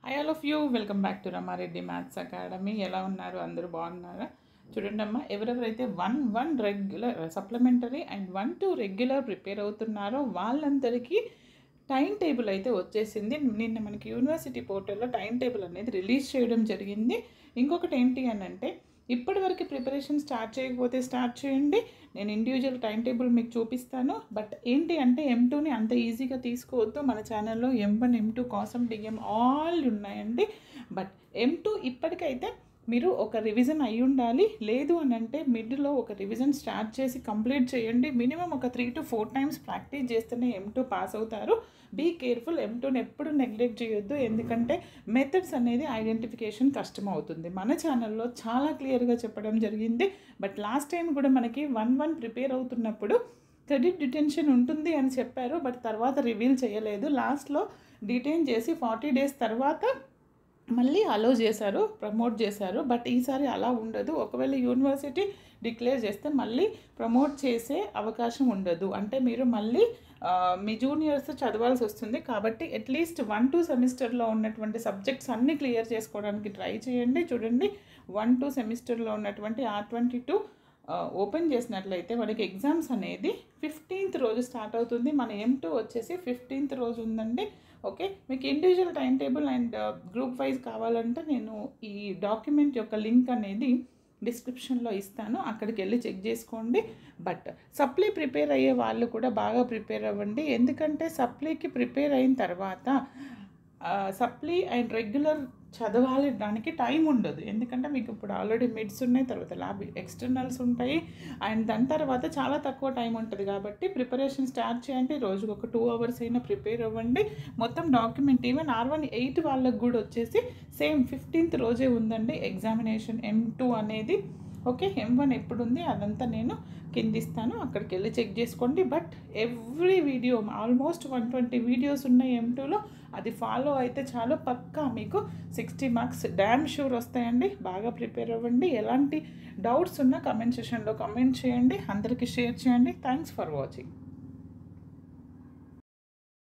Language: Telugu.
I all of you welcome back to Rama Reddy maths academy ఎలా ఉన్నారు అందరూ బాగున్నారా చూడండి అమ్మా ఎవరెవరైతే one one regular supplementary and one two regular prepare అవుతున్నారో వాళ్ళందరికీ టైం టేబుల్ అయితే వచ్చేసింది నిన్న మనకి యూనివర్సిటీ పోర్టల్లో టైం టేబుల్ అనేది రిలీజ్ చేయడం జరిగింది ఇంకొకటి ఏంటి అని అంటే ఇప్పటివరకు ప్రిపరేషన్ స్టార్ట్ చేయకపోతే స్టార్ట్ చేయండి నేను ఇండివిజువల్ టైం టేబుల్ మీకు చూపిస్తాను బట్ ఏంటి అంటే ఎం టూని అంత ఈజీగా తీసుకోవద్దు మన ఛానల్లో ఎం వన్ ఎం టూ కాసం డిఎం ఆల్ ఉన్నాయండి బట్ ఎం టూ ఇప్పటికైతే మీరు ఒక రివిజన్ అయి ఉండాలి లేదు అని అంటే మిడ్లో ఒక రివిజన్ స్టార్ట్ చేసి కంప్లీట్ చేయండి మినిమం ఒక three to four times practice చేస్తేనే ఎం టూ పాస్ అవుతారు బీ కేర్ఫుల్ ఎం టూని ఎప్పుడు నెగ్లెక్ట్ చేయొద్దు ఎందుకంటే మెథడ్స్ అనేది ఐడెంటిఫికేషన్ కష్టం అవుతుంది మన ఛానల్లో చాలా క్లియర్గా చెప్పడం జరిగింది బట్ లాస్ట్ టైం కూడా మనకి వన్ వన్ ప్రిపేర్ అవుతున్నప్పుడు క్రెడిట్ డిటెన్షన్ ఉంటుంది అని చెప్పారు బట్ తర్వాత రివీల్ చేయలేదు లాస్ట్లో డిటైన్ చేసి ఫార్టీ డేస్ తర్వాత మళ్ళీ అలో చేశారు ప్రమోట్ చేశారు బట్ ఈసారి అలా ఉండదు ఒకవేళ యూనివర్సిటీ డిక్లేర్ చేస్తే మళ్ళీ ప్రమోట్ చేసే అవకాశం ఉండదు అంటే మీరు మళ్ళీ ఆ, మీ జూనియర్స్ చదవాల్సి వస్తుంది కాబట్టి అట్లీస్ట్ వన్ టూ సెమిస్టర్లో ఉన్నటువంటి సబ్జెక్ట్స్ అన్నీ క్లియర్ చేసుకోవడానికి ట్రై చేయండి చూడండి వన్ టూ సెమిస్టర్లో ఉన్నటువంటి ఆర్ ట్వంటీ టూ ఓపెన్ చేసినట్లయితే మనకి ఎగ్జామ్స్ అనేది ఫిఫ్టీన్త్ రోజు స్టార్ట్ అవుతుంది మన ఎం టూ వచ్చేసి ఫిఫ్టీన్త్ రోజు ఉందండి ఓకే మీకు individual time table and group wise కావాలంటే నేను ఈ డాక్యుమెంట్ యొక్క లింక్ అనేది డిస్క్రిప్షన్లో ఇస్తాను అక్కడికి వెళ్ళి చెక్ చేసుకోండి బట్ సప్లీ ప్రిపేర్ అయ్యే వాళ్ళు కూడా బాగా ప్రిపేర్ అవ్వండి ఎందుకంటే సప్లీకి ప్రిపేర్ అయిన తర్వాత సప్లీ అండ్ రెగ్యులర్ చదవాలి దానికి టైం ఉండదు ఎందుకంటే మీకు ఇప్పుడు ఆల్రెడీ మిడ్స్ ఉన్నాయి తర్వాత ల్యాబ్ ఎక్స్టర్నల్స్ ఉంటాయి అండ్ దాని తర్వాత చాలా తక్కువ టైం ఉంటుంది కాబట్టి ప్రిపరేషన్ స్టార్ట్ చేయండి రోజుకు ఒక టూ అవర్స్ అయినా ప్రిపేర్ అవ్వండి మొత్తం document even R one eight వాళ్ళకు కూడా వచ్చేసి సేమ్ ఫిఫ్టీన్త్ రోజే ఉందండి ఎగ్జామినేషన్ ఎం టూ అనేది ఓకే ఎం వన్ ఎప్పుడు ఉంది అదంతా నేను కింద ఇస్తాను అక్కడికి వెళ్ళి చెక్ చేసుకోండి but every video almost one twenty videos ఉన్నాయి ఎం టూలో అది ఫాలో అయితే చాలు పక్కా మీకు సిక్స్టీ మార్క్స్ డ్యామ్ షూర్ వస్తాయండి బాగా ప్రిపేర్ అవ్వండి ఎలాంటి డౌట్స్ ఉన్నా కమెంట్ సెషన్లో కమెంట్ చేయండి అందరికీ షేర్ చేయండి థ్యాంక్స్ ఫర్ వాచింగ్